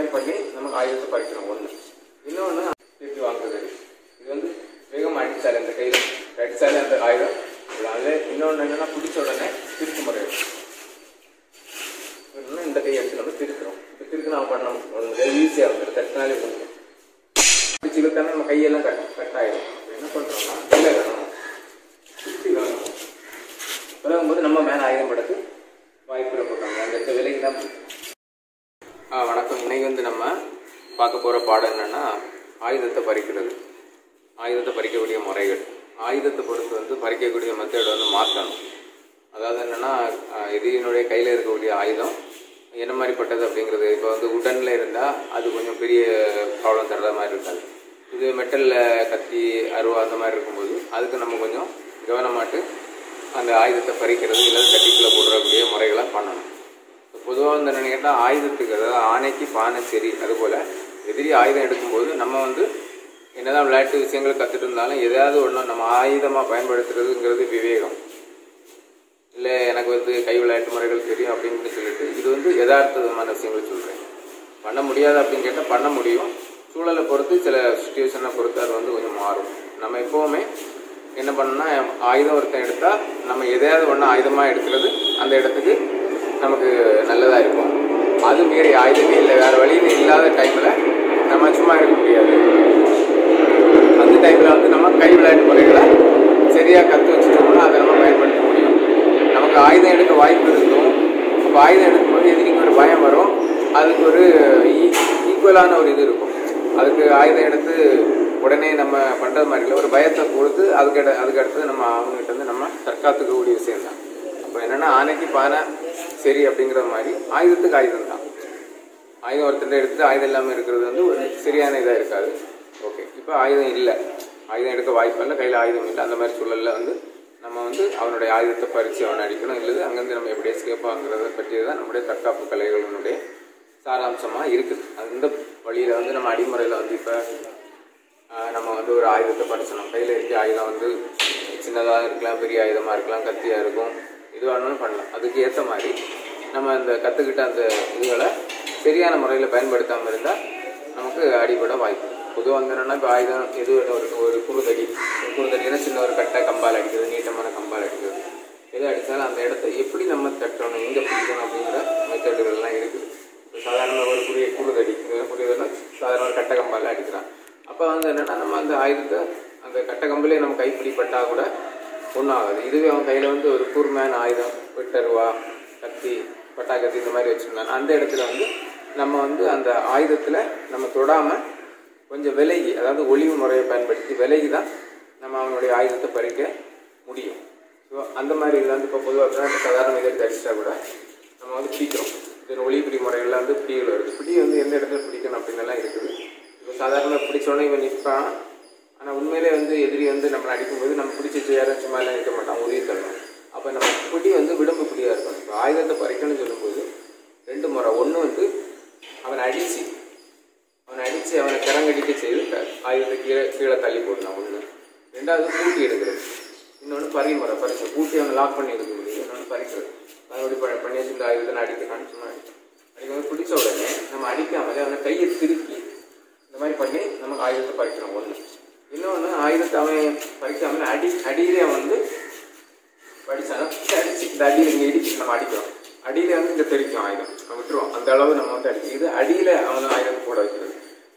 பண்ணி நமக்கு ஆயுதத்தை பறிக்கிறோம் ஒன்று இன்னொன்று திருப்பி வாங்குறது இது வந்து வேகமாக அடித்தாலே அந்த கையில் அடித்தாலே அந்த ஆயுதம் அதில் இன்னொன்று என்னென்னா பிடிச்ச உடனே திருப்பு முறை இன்னும் இந்த கையை எடுத்து நம்ம திருக்கிறோம் இப்போ திருக்கு நம்ம பண்ணணும் ஈஸியாக வந்துடும் தட்டினாலே வந்துடும் பிடிச்சி இழுத்தானே நம்ம கையெல்லாம் கட் கட் ஆகிடும் என்ன பண்ணுறோம்னா இல்லை வேணும் சுற்றி வேணும் விலகும்போது நம்ம மேலே ஆயுதம் படத்து வாய்ப்பு ரொம்ப கம்மி அந்த விலைக்கு தான் ஆ வணக்கம் இன்னைக்கு வந்து நம்ம பார்க்க போகிற பாடம் என்னென்னா ஆயுதத்தை பறிக்கிறது ஆயுதத்தை பறிக்கக்கூடிய முறைகள் ஆயுதத்தை பொறுத்து வந்து பறிக்கக்கூடிய மெத்தட் வந்து மாற்றணும் அதாவது என்னென்னா எதிரியினுடைய கையில் இருக்கக்கூடிய ஆயுதம் என்ன மாதிரிப்பட்டது அப்படிங்கிறது இப்போ வந்து உடனில் இருந்தால் அது கொஞ்சம் பெரிய ப்ராப்ளம் தர்ற மாதிரி இருக்காது இது மெட்டலில் கத்தி அருவா அந்த மாதிரி இருக்கும்போது அதுக்கு நம்ம கொஞ்சம் கவனமாட்டு அந்த ஆயுதத்தை பறிக்கிறது இல்லை கட்டிக்குள்ளே போடுறக்கூடிய முறைகளை பண்ணணும் பொதுவாக வந்து என்னென்னு கேட்டால் ஆயுதத்துக்கு அதாவது ஆணைக்கு பானை சரி அதுபோல் எதிரி ஆயுதம் எடுக்கும்போது நம்ம வந்து என்னதான் விளையாட்டு விஷயங்கள் கற்றுட்டு இருந்தாலும் எதாவது ஒன்று நம்ம ஆயுதமாக பயன்படுத்துறதுங்கிறது விவேகம் இல்லை எனக்கு வந்து கை விளையாட்டு முறைகள் தெரியும் அப்படின்னு சொல்லிட்டு இது வந்து யதார்த்தமான விஷயங்கள் சொல்கிறேன் பண்ண முடியாது அப்படின்னு கேட்டால் பண்ண முடியும் சூழலை பொறுத்து சில சுச்சுவேஷனை பொறுத்து அது வந்து கொஞ்சம் மாறும் நம்ம எப்போவுமே என்ன பண்ணோம்னா ஆயுதம் ஒருத்தன் எடுத்தால் நம்ம எதையாவது ஒன்று ஆயுதமாக எடுக்கிறது அந்த இடத்துக்கு நமக்கு நல்லதாக இருக்கும் அது மீறி ஆயுதமே இல்லை வேறு வழியில் இல்லாத டைமில் நம்ம சும்மா இருக்க முடியாது அந்த டைமில் வந்து நம்ம கை விளையாட்டு முறைகளை சரியாக கற்று வச்சுட்டோம்னா அதை நம்ம பயன்படுத்த முடியும் நமக்கு ஆயுதம் எடுக்க வாய்ப்பு இருக்கும் அப்போ ஆயுதம் எடுக்கும்போது எதிரிக்கு ஒரு பயம் வரும் அதுக்கு ஒரு ஈக்குவலான ஒரு இது இருக்கும் அதுக்கு ஆயுதம் எடுத்து உடனே நம்ம பண்ணுறது மாதிரி இல்லை ஒரு பயத்தை கொடுத்து அதுக்கு அதுக்கு அடுத்து நம்ம அவங்ககிட்ட வந்து நம்ம தற்காத்துக்கக்கூடிய விஷயம் தான் அப்போ என்னென்னா ஆணைக்கு பானை சரி அப்படிங்கிற மாதிரி ஆயுதத்துக்கு ஆயுதம் தான் ஆயுதம் ஒருத்தர் எடுத்து ஆயுதம் இல்லாமல் இருக்கிறது வந்து ஒரு சரியான இதாக இருக்காது ஓகே இப்போ ஆயுதம் இல்லை ஆயுதம் எடுக்க வாய்ப்பு இல்லை கையில் ஆயுதம் இல்லை அந்த மாதிரி சூழலில் வந்து நம்ம வந்து அவனுடைய ஆயுதத்தை பறித்து அவனை அடிக்கணும் இல்லை அங்கேருந்து நம்ம எப்படி எஸ்கேப் ஆகுங்கிறத பற்றி தான் நம்முடைய தற்காப்பு கலைகளினுடைய சாராம்சமாக இருக்குது அந்த வழியில் வந்து நம்ம அடிமுறையில் வந்து இப்போ நம்ம வந்து ஒரு ஆயுதத்தை பறிச்சணும் கையில் இருக்க ஆயுதம் வந்து சின்னதாக இருக்கலாம் பெரிய ஆயுதமாக இருக்கலாம் கத்தியாக இருக்கும் இது வேணாலும் பண்ணலாம் அதுக்கு ஏற்ற மாதிரி நம்ம அந்த கற்றுக்கிட்ட அந்த இதுகளை சரியான முறையில் பயன்படுத்தாமல் இருந்தால் நமக்கு அடிபட வாய்ப்பு பொதுவாக வந்து என்னென்னா இப்போ ஆயுதம் எது ஒரு ஒரு குறுதடி ஒரு குறுதடினா சின்ன ஒரு கட்டை கம்பால் அடிக்கிறது நீட்டமான கம்பால் அடிக்கிறது எது அடித்தாலும் அந்த இடத்த எப்படி நம்ம தட்டணும் எங்கே பிடிக்கணும் அப்படிங்கிற மெத்தடுகள்லாம் இருக்குது இப்போ சாதாரண ஒரு குரிய குறுதடி குரியதுன்னா சாதாரண ஒரு கட்டை கம்பால் அடிக்கிறான் அப்போ வந்து என்னென்னா நம்ம அந்த ஆயுதத்தை அந்த கட்டை கம்பிலே நம்ம கைப்பிடிப்பட்டால் கூட ஒன்றும் ஆகாது இதுவே அவன் கையில் வந்து ஒரு கூர்மையான ஆயுதம் வெட்டருவா கத்தி பட்டா கத்தி இந்த மாதிரி வச்சுருந்தாங்க அந்த இடத்துல வந்து நம்ம வந்து அந்த ஆயுதத்தில் நம்ம தொடாமல் கொஞ்சம் விலகி அதாவது ஒளிவு முறையை பயன்படுத்தி விலகி தான் நம்ம அவனுடைய ஆயுதத்தை பறிக்க முடியும் ஸோ அந்த மாதிரி இதில் வந்து இப்போ பொதுவாக இப்போ சாதாரண இதை அடிச்சிட்டா கூட நம்ம வந்து பிடிக்கிறோம் இதில் ஒளிபிடி முறைகளில் வந்து பிடிகள் வருது பிடி வந்து எந்த இடத்துல பிடிக்கணும் அப்படின்னலாம் இருக்குது இப்போ சாதாரண பிடிச்சோன்னே இவன் நிற்பான் ஆனால் உண்மையிலே வந்து எதிரி வந்து நம்மளை அடிக்கும்போது நம்ம பிடிச்சி யாரும் சும்மா எல்லாம் நிற்க மாட்டான் உரிய தள்ளணும் அப்போ நம்ம பிடி வந்து விடம்பு பிடியாக இருக்கும் இப்போ ஆயுதத்தை பறிக்கணும்னு சொல்லும்போது ரெண்டு முறை ஒன்று வந்து அவனை அடித்து அவனை அடித்து அவனை கிரங்கடிக்க செய்து ஆயுதத்தை கீழே கீழே தள்ளி போடணும் ஒன்று ரெண்டாவது பூட்டி எடுக்கிறது இன்னொன்று பறிமுறை பறிச்சு பூட்டி அவனை லாக் பண்ணி எடுக்க முடியும் இன்னொன்று பறிக்கிறது மறுபடி பண்ணி வச்சு இந்த ஆயுதத்தை அடிக்கிறான்னு சொன்னா அடிக்கும்போது பிடிச்ச உடனே நம்ம அடிக்காமலே அவனை கையை திருப்பி இந்த மாதிரி பண்ணி நமக்கு ஆயுதத்தை பறிக்கிறோம் ஒன்று இன்னொன்று ஆயுதத்தை அவன் பறிக்காமல் அடி அடியிலே அவன் வந்து படிச்சானா அடிச்சு இந்த அடியில் இங்கே இடிச்சு நம்ம அடிக்கிறோம் அடியில் வந்து இங்கே தெரிக்கும் ஆயுதம் நம்ம விட்டுருவோம் அந்த அளவு நம்ம வந்து அடிக்கும் இது அடியில் அவனை ஆயுதத்தை போட வைக்கிறது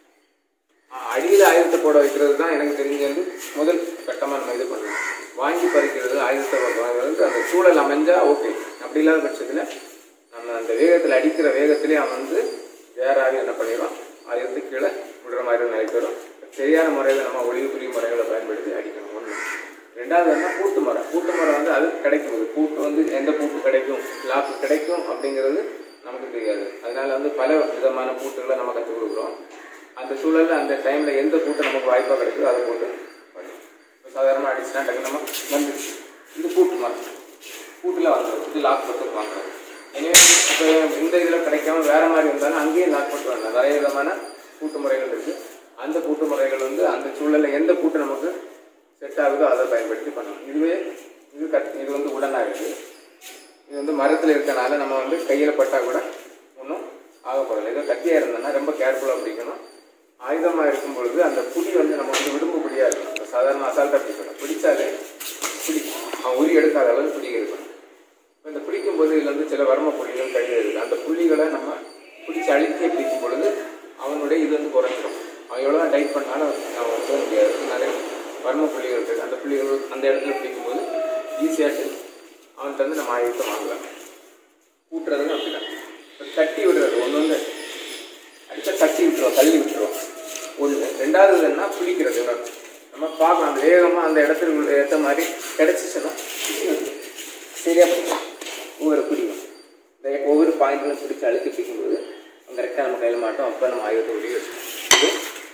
அடியில் ஆயுதத்தை போட வைக்கிறது தான் எனக்கு தெரிஞ்ச வந்து முதல் கட்டமாக நம்ம இது பண்ணணும் வாங்கி பறிக்கிறது ஆயுதத்தை வாங்குறது அந்த சூழல் அமைஞ்சா ஓகே அப்படி இல்லாத பட்சத்தில் நம்ம அந்த வேகத்தில் அடிக்கிற வேகத்திலே அவன் வந்து வேறாக என்ன பண்ணிடுவான் ஆயுதத்தை கீழே விடுற மாதிரி நிலைக்கு வரும் சரியான முறையில் நம்ம ஒளிவு புரிய முறைகளை பயன்படுத்தி அடிக்கணும் ஒன்று ரெண்டாவது என்ன பூட்டு மரம் பூட்டு மரம் வந்து அது கிடைக்கும் அது பூட்டு வந்து எந்த பூட்டு கிடைக்கும் லாக்கு கிடைக்கும் அப்படிங்கிறது நமக்கு தெரியாது அதனால வந்து பல விதமான பூட்டுகளை நம்ம கற்றுக் கொடுக்குறோம் அந்த சூழலில் அந்த டைமில் எந்த பூட்டு நமக்கு வாய்ப்பாக கிடைக்குதோ அதை போட்டு பண்ணி இப்போ சாதாரணமாக அடிச்சுனா டக்கு நம்ம வந்து இது பூட்டு மரம் பூட்டில் வாங்குறது இது லாக் போட்டு வாங்குறது எனவே இப்போ இந்த இதில் கிடைக்காம வேற மாதிரி இருந்தாலும் அங்கேயும் லாக் போட்டு வாங்கலாம் நிறைய விதமான பூட்டு முறைகள் இருக்குது அந்த பூட்டு முறைகள் வந்து அந்த சூழலில் எந்த பூட்டு நமக்கு செட் ஆகுதோ அதை பயன்படுத்தி பண்ணலாம் இதுவே இது கட் இது வந்து உடனாக இருக்குது இது வந்து மரத்தில் இருக்கனால நம்ம வந்து கையில் பட்டால் கூட ஒன்றும் ஆக போகிறது ஏதோ கத்தியாக இருந்ததுன்னா ரொம்ப கேர்ஃபுல்லாக பிடிக்கணும் ஆயுதமாக இருக்கும் பொழுது அந்த புடி வந்து நம்ம வந்து விடும்பு பிடியாக இருக்கும் இப்போ சாதாரண அசால்ட்டாக பிடிக்கணும் பிடிச்சாலே பிடி அவன் உரி எடுக்காத அளவு பிடி இருக்கணும் இப்போ இந்த பிடிக்கும் போது இதில் வந்து சில வர்ம புள்ளிகள் கையில் இருக்குது அந்த புள்ளிகளை நம்ம பிடிச்சி அழுத்தி பிடிக்கும் பொழுது அவனுடைய இது வந்து குறைஞ்சிரும் அவன் எவ்வளோ டைட் பண்ணாலும் அவன் போக முடியாது நிறைய வர்ம புள்ளிகள் இருக்குது அந்த புள்ளிகள் அந்த இடத்துல பிடிக்கும்போது ஈஸியாட்டு அவன்கிட்ட வந்து நம்ம ஆயுதத்தை வாங்கலாம் கூட்டுறதுன்னு அப்படிதான் இப்போ தட்டி விடுறது ஒன்று வந்து அடிச்சா தட்டி விட்டுருவோம் தள்ளி விட்டுருவோம் ஒன்று ரெண்டாவது என்ன பிடிக்கிறது இன்னொன்னு. நம்ம பார்க்கலாம் அந்த வேகமாக அந்த இடத்துக்கு ஏற்ற மாதிரி கிடச்சிச்சுன்னா சரியா பிடிக்கும் ஒவ்வொரு பிடிக்கும் இந்த ஒவ்வொரு பாயிண்ட்லையும் பிடிச்சி அழுத்தி பிடிக்கும்போது கரெக்டாக நம்ம கையில் மாட்டோம் அப்போ நம்ம ஆயுதத்தை வெளியே இது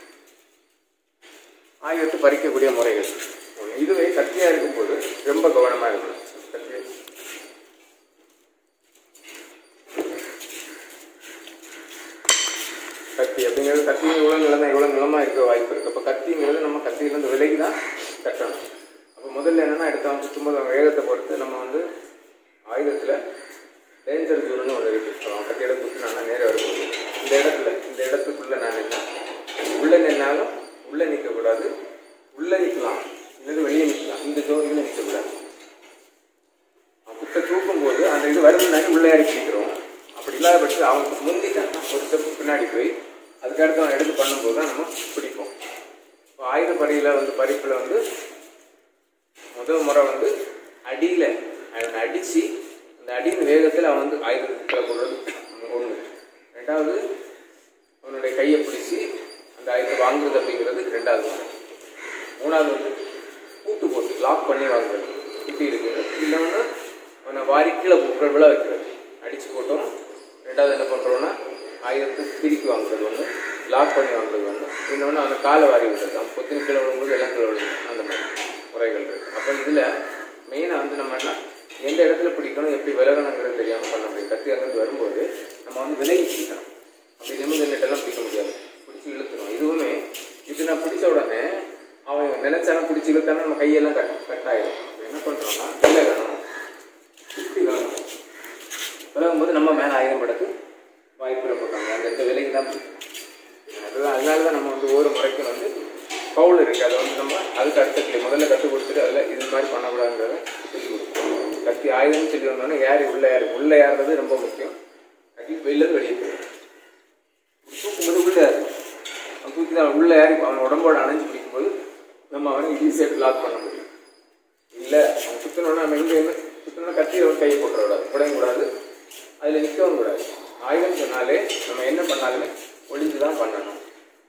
ஆயுதத்தை பறிக்கக்கூடிய முறைகள் ஒண்ணு. இதுவே கத்தியாக இருக்கும்போது ரொம்ப கவனமாக இருக்கணும் கத்தி கத்தி அப்படிங்கிறது கத்தி இவ்வளோ நிலம் தான் இவ்வளோ நிலமாக இருக்க வாய்ப்பு இருக்குது அப்போ கத்திங்கிறது நம்ம கத்தியிலேருந்து விலகி தான் கட்டணும் அப்போ முதல்ல என்னென்னா எடுத்தவன் சுற்றும்போது அவன் வேகத்தை பொறுத்து நம்ம வந்து ஆயுதத்தில் டேஞ்சர் ஜோன்னு ஒன்று இருக்குது அவன் கத்தி எடுத்து குத்துனானா நேரம் வரும்போது இந்த இடத்துல இந்த இடத்துக்குள்ளே நான் நின்னா உள்ளே நின்னாலும் உள்ளே நிற்கக்கூடாது உள்ளே நிற்கலாம் இல்லது வெளியே நிற்கலாம் இந்த ஜோ இதில் நிற்கக்கூடாது அவன் குத்த தூக்கும்போது அந்த இது வருதுனாடி உள்ளே இறக்கி நிற்கிறோம் அப்படி இல்லாத பட்சம் அவன் முந்திட்டான்னா ஒரு ஸ்டெப் பின்னாடி போய் அதுக்கடுத்து அவன் எடுத்து பண்ணும்போது தான் நம்ம பிடிப்போம் இப்போ ஆயுத படையில் வந்து பறிப்பில் வந்து முதல் முறை வந்து அடியில் அவனை அடித்து அந்த அடியின் வேகத்தில் அவன் வந்து ஆயுதத்தில் போடுறது ஒன்று ரெண்டாவது அவனுடைய கையை பிடிச்சி அந்த ஆயுதத்தை வாங்குறது அப்படிங்கிறது ரெண்டாவது முறை மூணாவது வந்து கூட்டு போட்டு லாக் பண்ணி வாங்குறது இப்படி இருக்குது இல்லைன்னா அவனை வாரி கீழே போட்டு விழ வைக்கிறது அடித்து போட்டோம் ரெண்டாவது என்ன பண்ணுறோன்னா ஆயுதத்தை திருப்பி வாங்குறது ஒன்று லாக் பண்ணி வாங்குறது ஒன்று இன்னொன்று அவனை காலை வாரி விடுறது அவன் பொத்தின் கீழே விழும்போது எல்லாம் கீழே விழுந்து அந்த மாதிரி முறைகள் இருக்குது அப்போ இதில் மெயினாக வந்து நம்ம என்ன எந்த இடத்துல பிடிக்கணும் எப்படி விலகணுங்கிறது தெரியாமல் பண்ண முடியும் கத்தி அங்கிருந்து வரும்போது நம்ம வந்து விலகி பிடிக்கணும் அப்படி நிமிந்து நெட்டெல்லாம் பிடிக்க முடியாது பிடிச்சி இழுத்துரும் இதுவுமே இது நான் பிடிச்ச உடனே அவன் நினைச்சாலும் பிடிச்சி இழுத்தாலும் நம்ம கையெல்லாம் கட் கட் ஆயிடும் அப்ப என்ன பண்ணுறோம்னா விலகணும் இப்படி விலகணும் விலகும்போது நம்ம மேலே ஆயுதம் படக்கு வாய்ப்புகள் போட்டாங்க அந்த இடத்த விலைக்கு தான் பிடிக்கும். அதுதான் அதனால தான் நம்ம வந்து ஒவ்வொரு முறைக்கும் வந்து பவுல் இருக்குது அதை வந்து நம்ம அதுக்கு அடுத்த கிளி முதல்ல கற்றுக் கொடுத்துட்டு அதில் இது மாதிரி பண்ணக்கூடாதுன்றத சொல்லி கொடுப்போம் கத்தி ஆயுதம்னு சொல்லி வந்தோடனே யார் உள்ளே யார் உள்ளே யாருறது ரொம்ப முக்கியம் கத்தி வெளியில வெளியே போயிடும் தூக்கும்போது உள்ளே யாரு அவன் தூக்கி தான் உள்ளே யாரி அவன் உடம்போட அணைஞ்சு பிடிக்கும்போது நம்ம அவனை ஈஸியாக லாக் பண்ண முடியும் இல்லை அவன் சுத்தினோட நம்ம எங்கே இருந்து சுத்தினோட கத்தி அவன் கையை போட்டுறக்கூடாது உடையும் கூடாது அதில் நிற்கவும் கூடாது ஆயுதம் சொன்னாலே நம்ம என்ன பண்ணாலுமே ஒளிஞ்சு தான் பண்ணணும்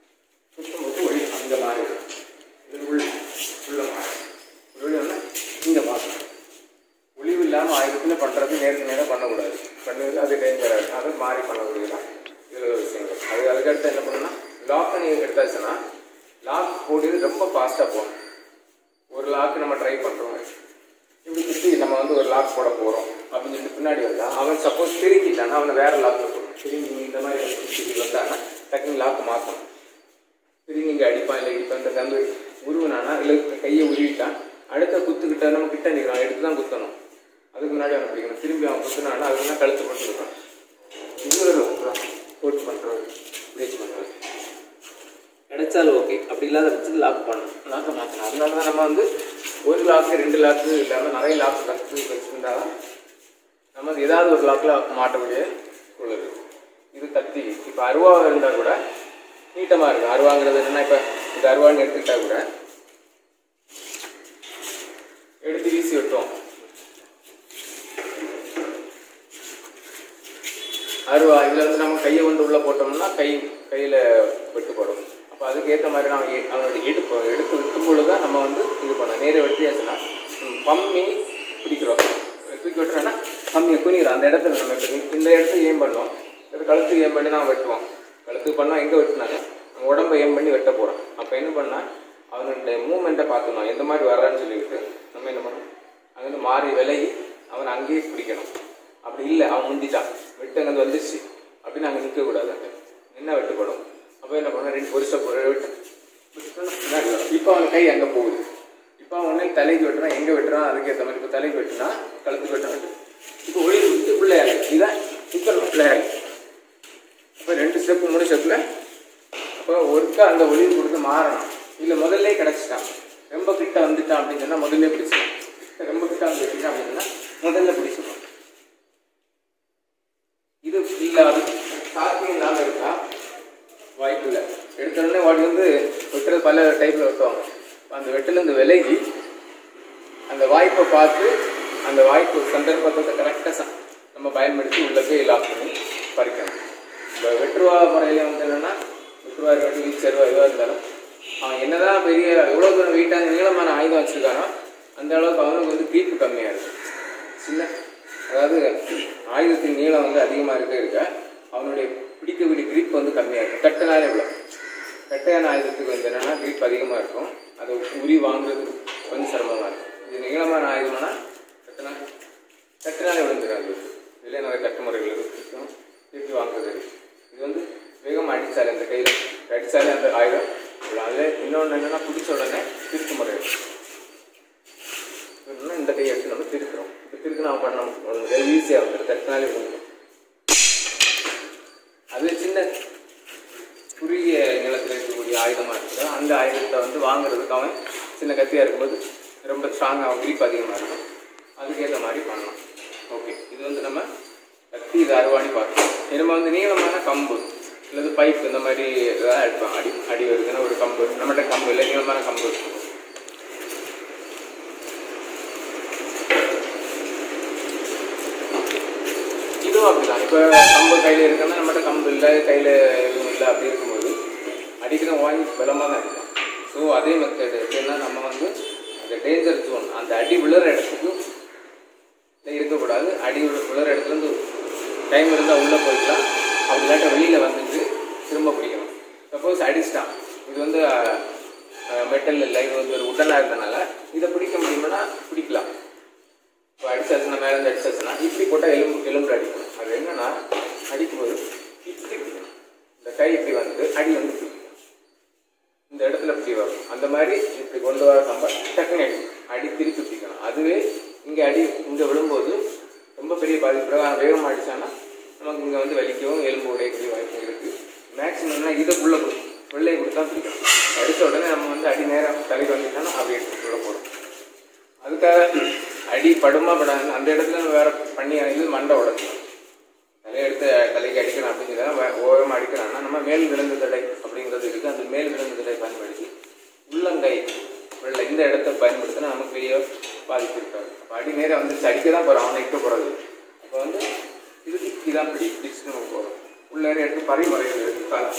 சுத்தம் ஒளி அந்த மாதிரி இது உள் உள்ள மாதிரி ஒளிவுன்னா இங்கே பார்க்கணும் ஒளிவு இல்லாமல் ஆயுதத்தில் பண்ணுறது நேருக்கு நேராக பண்ணக்கூடாது பண்ணுறது அது டேஞ்சராக இருக்கும் அதை மாறி பண்ணக்கூடியதான் இதில் ஒரு விஷயங்கள் அது அதுக்கடுத்து என்ன பண்ணணும்னா லாக் பண்ணி எடுத்தாச்சுன்னா லாக் போடுறது ரொம்ப ஃபாஸ்ட்டாக போகணும் ஒரு லாக் நம்ம ட்ரை பண்ணுறோம் இப்படி சுற்றி நம்ம வந்து ஒரு லாக் போட போகிறோம் அப்படின்னு சொல்லிட்டு பின்னாடி வந்தா அவன் சப்போஸ் திருக்கிட்டானா அவனை வேற லாக்கில் போடணும் திரும்பி இந்த மாதிரி சுற்றி வந்தானா டக்குன்னு லாக் மாற்றணும் திரும்பி இங்கே அடிப்பான் இல்லை இடிப்பான் இந்த கம்பு உருவினானா இல்லை கையை உருவிட்டான் அடுத்த குத்துக்கிட்ட நம்ம கிட்ட நிற்கிறான் எடுத்து தான் குத்தணும் அதுக்கு முன்னாடி அவனை பிடிக்கணும் திரும்பி அவன் குத்துனானா அதுக்கு தான் கழுத்து போட்டுருக்கான் இது ஒரு கோச் பண்ணுறது ப்ளீச் பண்ணுறது கிடைச்சாலும் ஓகே அப்படி இல்லாத பட்சத்தில் லாக் பண்ணணும் லாக்கை மாற்றணும் அதனால தான் நம்ம வந்து ஒரு லாக்கு ரெண்டு லாக்கு இல்லாமல் நிறைய லாக்கு கற்று வச்சுருந்தா தான் நம்ம வந்து ஏதாவது ஒரு லாக்கில் மாட்டக்கூடிய உள்ளது இது கத்தி இப்போ அருவாக இருந்தால் கூட நீட்டமாக இருக்கும் அருவாங்கிறது என்னன்னா இப்போ இந்த அருவான்னு எடுத்துக்கிட்டா கூட எடுத்து வீசி விட்டோம் அருவா இதில் வந்து நம்ம கையை வந்து உள்ளே போட்டோம்னா கை கையில் வெட்டுப்படும் அப்போ அதுக்கேற்ற மாதிரி நம்ம எ- அவனுடைய எடுப்பு எடுத்து விட்டும் பொழுது தான் நம்ம வந்து இது பண்ணோம் நேர வெட்டியாச்சுன்னா ம், பம்மி பிடிக்கிறோம் தூக்கி விட்டுறோன்னா பம்மியை குனிகிறோம் அந்த இடத்துல நம்ம இப்ப இந்த- இந்த இடத்துல ஏம் பண்ணோம் இது கழுத்துக்கு ஏம் பண்ணி நான் வெட்டுவோம் கழுத்துக்கு பண்ணால் எங்கே வெட்டினாங்க நம்ம உடம்பை ஏம் பண்ணி வெட்ட போகிறோம் அப்போ என்ன பண்ணால் அவனுடைய மூமெண்ட்டை பார்த்துக்கணும் எந்த மாதிரி வர்றான்னு சொல்லிவிட்டு நம்ம என்ன பண்ணணும் அங்கேருந்து மாறி விலகி அவனை அங்கேயே பிடிக்கணும் அப்படி இல்லை அவன் முந்திட்டான் வெட்டு அங்கே வந்துருச்சு அப்படின்னு அங்கே நிற்கக்கூடாது அங்கே நின்னா வெட்டுப்படும் அப்போ என்ன பண்ண ரெண்டு ஒரு ஸ்டெப் ஒரு வெட்டு விட்டுட்டோம்னா பின்னாடி வரும். இப்போ அவன் கை அங்கே போகுது இப்போ அவன் உடனே தலைக்கு வெட்டுறான் எங்கே வெட்டுறான் அதுக்கேற்ற மாதிரி இப்போ தலைக்கு வெட்டுனா கழுத்துக்கு வெட்ட வெட்டு இப்போ ஒளி விட்டு பிள்ளையாரு இதான் சிக்கல் பிள்ளையாரு ஸ்டெப்பு மூணு ஸ்டெப்பில் அப்போ ஒருக்கா அந்த ஒளிவு கொடுத்து மாறணும் இல்லை முதல்ல கிடச்சிட்டான் ரொம்ப கிட்ட வந்துட்டான் அப்படின்னு சொன்னால் முதல்ல பிடிச்சிடும் ரொம்ப கிட்ட வந்து வச்சுட்டான் அப்படின்னு சொன்னால் முதல்ல பிடிச்சிடும் இது இல்லை அது சாத்தியம் இல்லாமல் இருக்கா வாய்ப்பு இல்லை எடுத்த உடனே வாடி வந்து வெட்டுறது பல டைப்பில் வெட்டுவாங்க அந்த வெட்டுலேருந்து விலகி அந்த வாய்ப்பை பார்த்து அந்த வாய்ப்பு சந்தர்ப்பத்தை கரெக்டாக நம்ம பயன்படுத்தி உள்ள போய் லாக் பண்ணி பறிக்கணும் இந்த வெட்டுருவா முறையில் வந்து என்னென்னா வெட்டுருவா இருக்கட்டும் வீச்சருவா எதுவாக இருந்தாலும் அவன் என்னதான் பெரிய எவ்வளோ தூரம் வெயிட்டான நீளமான ஆயுதம் வச்சுருக்கானோ அந்த அளவுக்கு அவனுக்கு வந்து கிரீப்பு கம்மியாக இருக்கும் சின்ன அதாவது ஆயுதத்தின் நீளம் வந்து அதிகமாக இருக்க இருக்க அவனுடைய பிடிக்கக்கூடிய கிரிப் வந்து கம்மியாக இருக்கும் கட்டனாலே இவ்வளோ கட்டையான ஆயுதத்துக்கு வந்து என்னென்னா கிரிப் அதிகமாக இருக்கும் அதை உரி வாங்குறது கொஞ்சம் சிரமமாக இருக்கும் இது நீளமான ஆயுதம்னா கட்டினா கட்டினாலே விழுந்துடாது இதில் நிறைய கட்டு முறைகள் இருக்கும் திருப்பி வாங்குறது இருக்கு. இது வந்து வேகமாக அடித்தாலே அந்த கையில் அடித்தாலே அந்த ஆயுதம் விழும். அதில் இன்னொன்று என்னென்னா பிடிச்ச உடனே திருப்பு முறை இருக்கு. இன்னும் இந்த கையை எடுத்து நம்ம திருக்கிறோம் இப்போ திருக்கு நம்ம பண்ணணும் ஈஸியாக வந்துடும் தட்டினாலே விழுந்துடும் அது சின்ன குறுகிய நிலத்தில் இருக்கக்கூடிய ஆயுதமாக இருக்குது அந்த ஆயுதத்தை வந்து வாங்குறதுக்கு அவன் சின்ன கத்தியாக இருக்கும்போது ரொம்ப ஸ்ட்ராங்காக அவன் grip அதிகமாக இருக்கும் அதுக்கேற்ற மாதிரி பண்ணலாம் ஓகே இது வந்து நம்ம கத்தி இது அருவாணி பார்க்கலாம் நம்ம வந்து நீளமான கம்பு இல்லது பைப் இந்த மாதிரி இதெல்லாம் எடுப்போம் அடி அடி வருதுன்னா ஒரு கம்பு நம்மகிட்ட கம்பு இல்லை நீளமான கம்பு இருக்கும் இதுவும் அப்படிதான் இப்போ கம்பு கையில் இருக்குன்னா நம்மகிட்ட கம்பு இல்லை கையில் எதுவும் இல்லை அப்படி இருக்கும்போது அடிக்கிற வாங்கி பலமாக தான் இருக்கும் ஸோ அதே மெத்தட் எப்படின்னா நம்ம வந்து அந்த டேஞ்சர் ஜோன் அந்த அடி விழுற இடத்துக்கு இல்லை இருக்கக்கூடாது அடி விழு- விழுற இடத்துல இருந்து டைம் இருந்தால் உள்ளே போயிடலாம் அப்படி இல்லாட்ட வெளியில் வந்துட்டு திரும்ப பிடிக்கணும் சப்போஸ் அடிச்சிட்டான் இது வந்து மெட்டல் இல்லை இது வந்து ஒரு உடனாக இருந்தனால இதை பிடிக்க முடியுமானா பிடிக்கலாம் இப்போ அடிச்சாச்சுன்னா மேலே இருந்து அடிச்சாச்சுன்னா இப்படி போட்டால் எலும்பு எலும்புல அடிக்கணும் அது என்னன்னா அடிக்கும்போது இப்படி பிடிக்கணும் இந்த கை இப்படி வந்து அடி வந்து இப்படி இந்த இடத்துல இப்படி வரும் அந்த மாதிரி இப்படி கொண்டு வர கம்ப டக்குன்னு அடி அடி திருப்பி பிடிக்கணும் அதுவே இங்கே அடி இங்கே விழும்போது ரொம்ப பெரிய பாதிப்பு வேகமாக அடிச்சான்னா நமக்கு இங்கே வந்து வலிக்கவும் எலும்பு உடையக்கூடிய வாய்ப்பு இருக்குது மேக்ஸிமம்னா இதுக்குள்ளே வெள்ளை கொடுத்தா பிடிக்கும் அடித்த உடனே நம்ம வந்து அடி நேரம் தலைக்கு வந்துட்டோம்னா அப்படி எடுத்து உள்ள போடும் அதுக்காக அடி படுமா படாது அந்த இடத்துல நம்ம வேற பண்ணி இது மண்டை உடச்சிடும் தலையை எடுத்து தலைக்கு அடிக்கணும் அப்படிங்கிறத ஓரமாக அடிக்கிறான்னா நம்ம மேல் விலங்கு தடை அப்படிங்கிறது இருக்குது அந்த மேல் விலங்கு தடை பயன்படுத்தி உள்ளங்கை வெள்ளை இந்த இடத்த பயன்படுத்தினா நமக்கு பெரிய பாதிப்பு இருக்காது அப்போ அடி நேரம் வந்து அடிக்க தான் போகிறோம் அவனை இருக்க போகிறது அப்போ வந்து இது இதான் பிடி பிடிச்சிட்டு நம்ம போகிறோம் உள்ள எடுத்து பரிமுறைகள் இருக்குது காலம்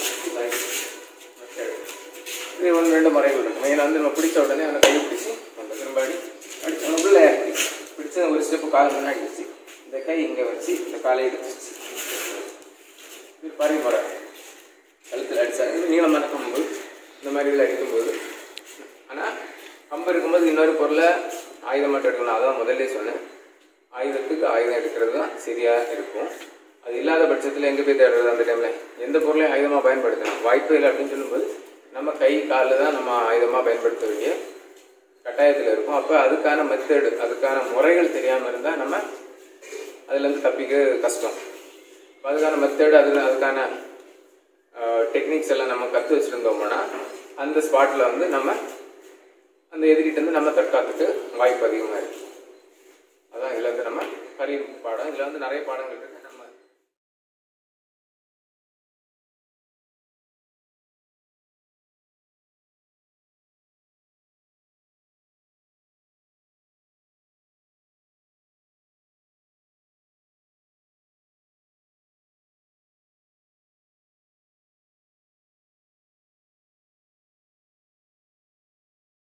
இது ஒன்று ரெண்டு முறைகள் இருக்கு மெயினாக வந்து நம்ம பிடிச்ச உடனே அந்த கையை பிடிச்சி நம்ம திரும்ப அடி அடிச்சு நம்ம உள்ள இறக்கி பிடிச்ச ஒரு ஸ்டெப்பு கால் முன்னாடி வச்சு இந்த கை இங்கே வச்சு இந்த காலை எடுத்துச்சு இது பரிமுறை கழுத்தில் அடிச்சா இது நீளமான கம்பு இந்த மாதிரி இதில் அடிக்கும்போது ஆனால் கம்பு இருக்கும்போது இன்னொரு பொருளை ஆயுதம் மட்டும் எடுக்கணும் அதான் முதல்ல சொன்னேன் ஆயுதத்துக்கு ஆயுதம் எடுக்கிறது தான் சரியாக இருக்கும் அது இல்லாத பட்சத்தில் எங்கே போய் தேடுறது அந்த டைமில் எந்த பொருளையும் ஆயுதமாக பயன்படுத்தலாம் வாய்ப்பு இல்லை அப்படின்னு சொல்லும்போது நம்ம கை காலில் தான் நம்ம ஆயுதமாக பயன்படுத்த வேண்டிய கட்டாயத்தில் இருக்கும் அப்போ அதுக்கான மெத்தடு அதுக்கான முறைகள் தெரியாமல் இருந்தால் நம்ம அதுலேருந்து தப்பிக்க கஷ்டம் அப்ப அதுக்கான மெத்தடு அதில் அதுக்கான டெக்னிக்ஸ் எல்லாம் நம்ம கற்று வச்சுருந்தோம்னா அந்த ஸ்பாட்டில் வந்து நம்ம அந்த எதிரிட்ட இருந்து நம்ம தற்காத்துக்கு வாய்ப்பு அதிகமாக இருக்கு அதான் இதில் வந்து நம்ம கரி பாடம் இதில் வந்து நிறைய பாடங்கள் இருக்கு